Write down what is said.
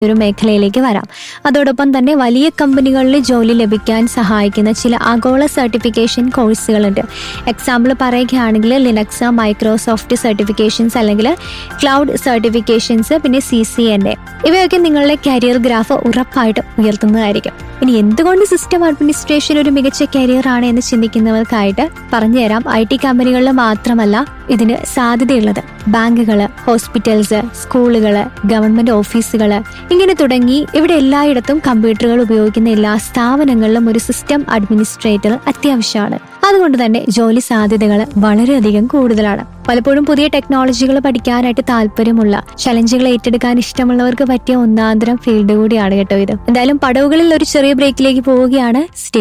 ഒരു മേഖലയിലേക്ക് വരാം അതോടൊപ്പം തന്നെ വലിയ കമ്പനികളിൽ ജോലി ലഭിക്കാൻ സഹായിക്കുന്ന ചില ആഗോള സർട്ടിഫിക്കേഷൻ കോഴ്സുകളുണ്ട് എക്സാമ്പിൾ പറയുകയാണെങ്കിൽ ലിനക്സ് മൈക്രോസോഫ്റ്റ് സർട്ടിഫിക്കേഷൻസ് അല്ലെങ്കിൽ ക്ലൗഡ് സർട്ടിഫിക്കേഷൻസ് പിന്നെ സി സി എൻ എ ഇവയൊക്കെ നിങ്ങളുടെ കരിയർ ഗ്രാഫ് ഉറപ്പായിട്ടും ഉയർത്തുന്നതായിരിക്കും ഇനി എന്തുകൊണ്ട് സിസ്റ്റം അഡ്മിനിസ്ട്രേഷൻ ഒരു മികച്ച കരിയർ ആണ് എന്ന് ചിന്തിക്കുന്നവർക്കായിട്ട് പറഞ്ഞുതരാം ഐ ടി കമ്പനികളിൽ മാത്രമല്ല ഇതിന് സാധ്യതയുള്ളത് ബാങ്കുകള് ഹോസ്പിറ്റൽസ് സ്കൂളുകള് ഗവൺമെന്റ് ഓഫീസുകള് ഇങ്ങനെ തുടങ്ങി ഇവിടെ എല്ലായിടത്തും കമ്പ്യൂട്ടറുകൾ ഉപയോഗിക്കുന്ന എല്ലാ സ്ഥാപനങ്ങളിലും ഒരു സിസ്റ്റം അഡ്മിനിസ്ട്രേറ്റർ അത്യാവശ്യമാണ് അതുകൊണ്ട് തന്നെ ജോലി സാധ്യതകൾ വളരെയധികം കൂടുതലാണ് പലപ്പോഴും പുതിയ ടെക്നോളജികൾ പഠിക്കാനായിട്ട് താല്പര്യമുള്ള ചലഞ്ചുകൾ ഏറ്റെടുക്കാൻ ഇഷ്ടമുള്ളവർക്ക് പറ്റിയ ഒന്നാന്തരം ഫീൽഡ് കൂടിയാണ് കേട്ടോ ഇത് എന്തായാലും പടവുകളിൽ ഒരു ചെറിയ ബ്രേക്കിലേക്ക് പോവുകയാണ് സ്റ്റേ